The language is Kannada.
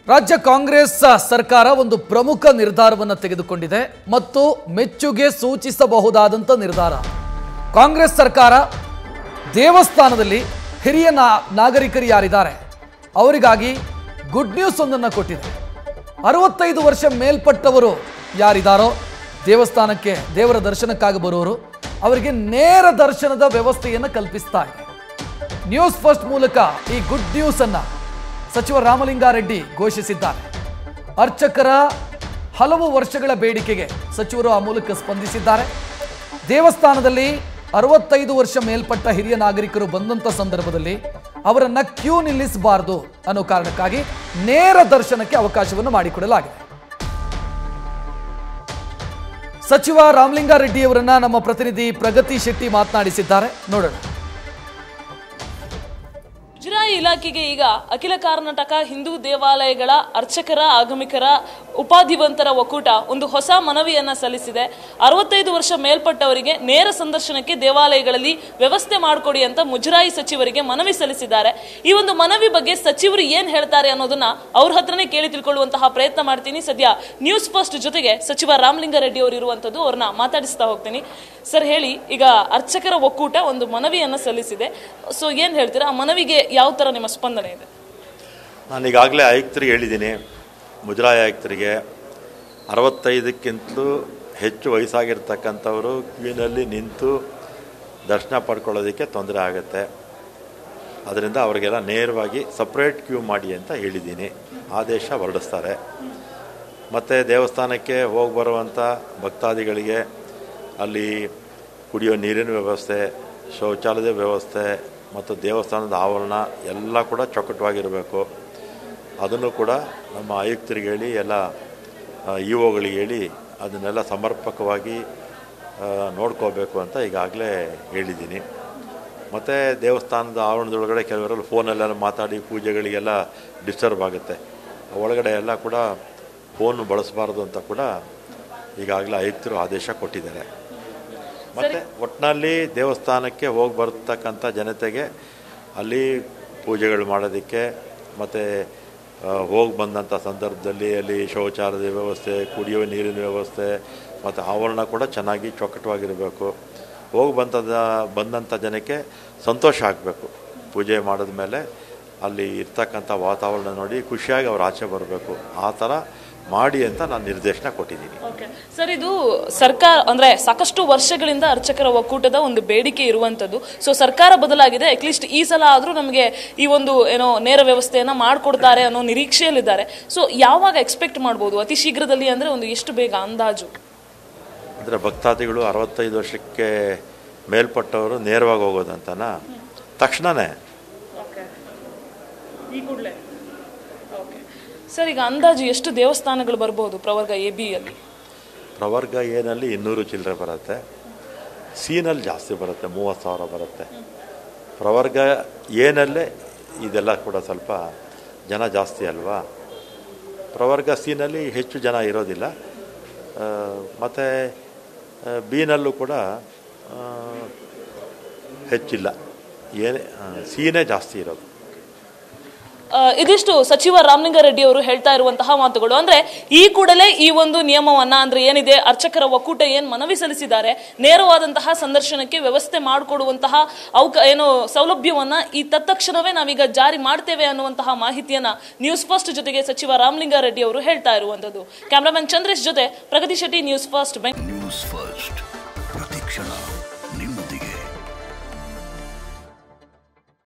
ರಾಜ್ಯ ಕಾಂಗ್ರೆಸ್ ಸರ್ಕಾರ ಒಂದು ಪ್ರಮುಖ ನಿರ್ಧಾರವನ್ನು ತೆಗೆದುಕೊಂಡಿದೆ ಮತ್ತು ಮೆಚ್ಚುಗೆ ಸೂಚಿಸಬಹುದಾದಂಥ ನಿರ್ಧಾರ ಕಾಂಗ್ರೆಸ್ ಸರ್ಕಾರ ದೇವಸ್ಥಾನದಲ್ಲಿ ಹಿರಿಯ ನಾ ನಾಗರಿಕರು ಯಾರಿದ್ದಾರೆ ಅವರಿಗಾಗಿ ಗುಡ್ ನ್ಯೂಸ್ ಒಂದನ್ನು ಕೊಟ್ಟಿದೆ ಅರವತ್ತೈದು ವರ್ಷ ಮೇಲ್ಪಟ್ಟವರು ಯಾರಿದ್ದಾರೋ ದೇವಸ್ಥಾನಕ್ಕೆ ದೇವರ ದರ್ಶನಕ್ಕಾಗಿ ಬರುವವರು ಅವರಿಗೆ ನೇರ ದರ್ಶನದ ವ್ಯವಸ್ಥೆಯನ್ನು ಕಲ್ಪಿಸ್ತಾ ಇದೆ ನ್ಯೂಸ್ ಫಸ್ಟ್ ಮೂಲಕ ಈ ಗುಡ್ ನ್ಯೂಸ್ ಅನ್ನ ಸಚಿವ ರಾಮಲಿಂಗಾರೆಡ್ಡಿ ಘೋಷಿಸಿದ್ದಾರೆ ಅರ್ಚಕರ ಹಲವು ವರ್ಷಗಳ ಬೇಡಿಕೆಗೆ ಸಚಿವರು ಆ ಮೂಲಕ ಸ್ಪಂದಿಸಿದ್ದಾರೆ ದೇವಸ್ಥಾನದಲ್ಲಿ ಅರವತ್ತೈದು ವರ್ಷ ಮೇಲ್ಪಟ್ಟ ಹಿರಿಯ ನಾಗರಿಕರು ಬಂದಂತ ಸಂದರ್ಭದಲ್ಲಿ ಅವರನ್ನ ಕ್ಯೂ ನಿಲ್ಲಿಸಬಾರದು ಅನ್ನೋ ಕಾರಣಕ್ಕಾಗಿ ನೇರ ದರ್ಶನಕ್ಕೆ ಅವಕಾಶವನ್ನು ಮಾಡಿಕೊಡಲಾಗಿದೆ ಸಚಿವ ರಾಮಲಿಂಗಾರೆಡ್ಡಿಯವರನ್ನ ನಮ್ಮ ಪ್ರತಿನಿಧಿ ಪ್ರಗತಿ ಶೆಟ್ಟಿ ಮಾತನಾಡಿಸಿದ್ದಾರೆ ನೋಡೋಣ ಮುಜರಾಯಿ ಇಲಾಖೆಗೆ ಈಗ ಅಖಿಲ ಕರ್ನಾಟಕ ಹಿಂದೂ ದೇವಾಲಯಗಳ ಅರ್ಚಕರ ಆಗಮಿಕರ ಉಪಾಧಿವಂತರ ಒಕ್ಕೂಟ ಒಂದು ಹೊಸ ಮನವಿಯನ್ನ ಸಲ್ಲಿಸಿದೆ ಅರವತ್ತೈದು ವರ್ಷ ಮೇಲ್ಪಟ್ಟವರಿಗೆ ನೇರ ಸಂದರ್ಶನಕ್ಕೆ ದೇವಾಲಯಗಳಲ್ಲಿ ವ್ಯವಸ್ಥೆ ಮಾಡಿಕೊಡಿ ಅಂತ ಮುಜರಾಯಿ ಸಚಿವರಿಗೆ ಮನವಿ ಸಲ್ಲಿಸಿದ್ದಾರೆ ಈ ಒಂದು ಮನವಿ ಬಗ್ಗೆ ಸಚಿವರು ಏನ್ ಹೇಳ್ತಾರೆ ಅನ್ನೋದನ್ನ ಅವ್ರ ಹತ್ರನೇ ಕೇಳಿ ತಿಳ್ಕೊಳ್ಳುವಂತಹ ಪ್ರಯತ್ನ ಮಾಡ್ತೀನಿ ಸದ್ಯ ನ್ಯೂಸ್ ಫಸ್ಟ್ ಜೊತೆಗೆ ಸಚಿವ ರಾಮಲಿಂಗಾರೆಡ್ಡಿ ಅವರು ಇರುವಂತದ್ದು ಅವ್ರನ್ನ ಮಾತಾಡಿಸ್ತಾ ಹೋಗ್ತೀನಿ ಸರ್ ಹೇಳಿ ಈಗ ಅರ್ಚಕರ ಒಕ್ಕೂಟ ಒಂದು ಮನವಿಯನ್ನ ಸಲ್ಲಿಸಿದೆ ಸೊ ಏನ್ ಹೇಳ್ತೀರಾ ಆ ಮನವಿಗೆ ಯಾವ ತರ ನಿಮ್ಮ ಸ್ಪಂದನೆ ಇದೆ ನಾನು ಈಗಾಗಲೇ ಆಯುಕ್ತರಿಗೆ ಹೇಳಿದ್ದೀನಿ ಮುಜರಾಯಿ ಆಯುಕ್ತರಿಗೆ ಅರವತ್ತೈದಕ್ಕಿಂತಲೂ ಹೆಚ್ಚು ವಯಸ್ಸಾಗಿರ್ತಕ್ಕಂಥವರು ಕ್ಯೂನಲ್ಲಿ ನಿಂತು ದರ್ಶನ ಪಡ್ಕೊಳ್ಳೋದಕ್ಕೆ ತೊಂದರೆ ಆಗುತ್ತೆ ಅದರಿಂದ ಅವರಿಗೆಲ್ಲ ನೇರವಾಗಿ ಸಪ್ರೇಟ್ ಕ್ಯೂ ಮಾಡಿ ಅಂತ ಹೇಳಿದ್ದೀನಿ ಆದೇಶ ಹೊರಡಿಸ್ತಾರೆ ಮತ್ತು ದೇವಸ್ಥಾನಕ್ಕೆ ಹೋಗಿ ಬರುವಂಥ ಭಕ್ತಾದಿಗಳಿಗೆ ಅಲ್ಲಿ ಕುಡಿಯೋ ನೀರಿನ ವ್ಯವಸ್ಥೆ ಶೌಚಾಲಯದ ವ್ಯವಸ್ಥೆ ಮತ್ತು ದೇವಸ್ಥಾನದ ಆವರಣ ಎಲ್ಲ ಕೂಡ ಚೊಕ್ಕಟವಾಗಿರಬೇಕು ಅದನ್ನು ಕೂಡ ನಮ್ಮ ಆಯುಕ್ತರಿಗೆ ಹೇಳಿ ಎಲ್ಲ ಇ ಒಗಳಿಗೆ ಹೇಳಿ ಅದನ್ನೆಲ್ಲ ಸಮರ್ಪಕವಾಗಿ ಆ, ನೋಡ್ಕೋಬೇಕು ಅಂತ ಈಗಾಗಲೇ ಹೇಳಿದ್ದೀನಿ ಮತ್ತು ದೇವಸ್ಥಾನದ ಆವರಣದೊಳಗಡೆ ಕೆಲವರೆಲ್ಲ ಫೋನಲ್ಲೆಲ್ಲ ಮಾತಾಡಿ ಪೂಜೆಗಳಿಗೆಲ್ಲ ಡಿಸ್ಟರ್ಬ್ ಆಗುತ್ತೆ ಒಳಗಡೆ ಎಲ್ಲ ಕೂಡ ಫೋನ್ ಬಳಸಬಾರ್ದು ಅಂತ ಕೂಡ ಈಗಾಗಲೇ ಆಯುಕ್ತರು ಆದೇಶ ಕೊಟ್ಟಿದ್ದಾರೆ ಮತ್ತು ಒಟ್ಟಿನಲ್ಲಿ ದೇವಸ್ಥಾನಕ್ಕೆ ಹೋಗಿ ಬರ್ತಕ್ಕಂಥ ಜನತೆಗೆ ಅಲ್ಲಿ ಪೂಜೆಗಳು ಮಾಡೋದಕ್ಕೆ ಮತ್ತು ಹೋಗಿ ಬಂದಂಥ ಸಂದರ್ಭದಲ್ಲಿ ಅಲ್ಲಿ ಶೌಚಾಲಯದ ವ್ಯವಸ್ಥೆ ಕುಡಿಯುವ ನೀರಿನ ವ್ಯವಸ್ಥೆ ಮತ್ತು ಆವರಣ ಕೂಡ ಚೆನ್ನಾಗಿ ಚೊಕ್ಕಟವಾಗಿರಬೇಕು ಹೋಗಿ ಬಂತದ ಬಂದಂಥ ಜನಕ್ಕೆ ಸಂತೋಷ ಆಗಬೇಕು ಪೂಜೆ ಮಾಡಿದ ಮೇಲೆ ಅಲ್ಲಿ ಇರ್ತಕ್ಕಂಥ ವಾತಾವರಣ ನೋಡಿ ಖುಷಿಯಾಗಿ ಅವ್ರು ಆಚೆ ಬರಬೇಕು ಆ ಥರ ಮಾಡಿ ಅಂತ ನಾನು ನಿರ್ದೇಶನ ಕೊಟ್ಟಿದ್ದೀನಿ ಸರ್ ಇದು ಸರ್ಕಾರ ಅಂದ್ರೆ ಸಾಕಷ್ಟು ವರ್ಷಗಳಿಂದ ಅರ್ಚಕರ ಒಕ್ಕೂಟದ ಒಂದು ಬೇಡಿಕೆ ಇರುವಂತದ್ದು ಸೊ ಸರ್ಕಾರ ಬದಲಾಗಿದೆ ಅಟ್ಲೀಸ್ಟ್ ಈ ಸಲ ಆದ್ರೂ ನಮಗೆ ಈ ಒಂದು ಏನೋ ನೇರ ವ್ಯವಸ್ಥೆಯನ್ನ ಮಾಡ್ಕೊಡ್ತಾರೆ ಅನ್ನೋ ನಿರೀಕ್ಷೆಯಲ್ಲಿದ್ದಾರೆ ಸೊ ಯಾವಾಗ ಎಕ್ಸ್ಪೆಕ್ಟ್ ಮಾಡ್ಬೋದು ಅತಿ ಶೀಘ್ರದಲ್ಲಿ ಅಂದ್ರೆ ಒಂದು ಎಷ್ಟು ಬೇಗ ಅಂದಾಜು ಅಂದರೆ ಭಕ್ತಾದಿಗಳು ಅರವತ್ತೈದು ವರ್ಷಕ್ಕೆ ಮೇಲ್ಪಟ್ಟವರು ನೇರವಾಗಿ ಹೋಗೋದಂತನಾ ತಕ್ಷಣವೇ ಈ ಕೂಡಲೇ ಸರ್ ಈಗ ಅಂದಾಜು ಎಷ್ಟು ದೇವಸ್ಥಾನಗಳು ಬರ್ಬೋದು ಪ್ರವರ್ಗ ಎ ಬಿ ಅಲ್ಲಿ ಪ್ರವರ್ಗ ಏನಲ್ಲಿ ಇನ್ನೂರು ಚಿಲ್ಲರೆ ಬರುತ್ತೆ ಸೀನಲ್ಲಿ ಜಾಸ್ತಿ ಬರುತ್ತೆ ಮೂವತ್ತು ಸಾವಿರ ಬರುತ್ತೆ ಪ್ರವರ್ಗ ಏನಲ್ಲೇ ಇದೆಲ್ಲ ಕೂಡ ಸ್ವಲ್ಪ ಜನ ಜಾಸ್ತಿ ಅಲ್ವಾ ಪ್ರವರ್ಗ ಸೀನಲ್ಲಿ ಹೆಚ್ಚು ಜನ ಇರೋದಿಲ್ಲ ಮತ್ತು ಬೀನಲ್ಲೂ ಕೂಡ ಆ, ಹೆಚ್ಚಿಲ್ಲ ಏನೇ ಆ, ಸೀನೇ ಜಾಸ್ತಿ ಇರೋದು ಆ, ಇದಿಷ್ಟು ಸಚಿವ ರಾಮಲಿಂಗಾರೆಡ್ಡಿ ಅವರು ಹೇಳ್ತಾ ಇರುವಂತಹ ಮಾತುಗಳು ಅಂದ್ರೆ ಈ ಕೂಡಲೇ ಈ ಒಂದು ನಿಯಮವನ್ನ ಅಂದ್ರೆ ಏನಿದೆ ಅರ್ಚಕರ ಒಕ್ಕೂಟ ಏನ್ ಮನವಿ ಸಲ್ಲಿಸಿದ್ದಾರೆ ನೇರವಾದಂತಹ ಸಂದರ್ಶನಕ್ಕೆ ವ್ಯವಸ್ಥೆ ಮಾಡಿಕೊಡುವಂತಹ ಅವಕ ಏನು ಸೌಲಭ್ಯವನ್ನ ಈ ತತ್ಕ್ಷಣವೇ ನಾವೀಗ ಜಾರಿ ಮಾಡ್ತೇವೆ ಅನ್ನುವಂತಹ ಮಾಹಿತಿಯನ್ನ ನ್ಯೂಸ್ ಫಸ್ಟ್ ಜೊತೆಗೆ ಸಚಿವ ರಾಮಲಿಂಗಾರೆಡ್ಡಿ ಅವರು ಹೇಳ್ತಾ ಇರುವಂತದ್ದು ಕ್ಯಾಮ್ರಾಮನ್ ಚಂದ್ರೇಶ್ ಜೊತೆ Pragati Shetty news first Bengaluru news first ಪ್ರತಿಕ್ಷಣ ನಿಮ್ಮದೇ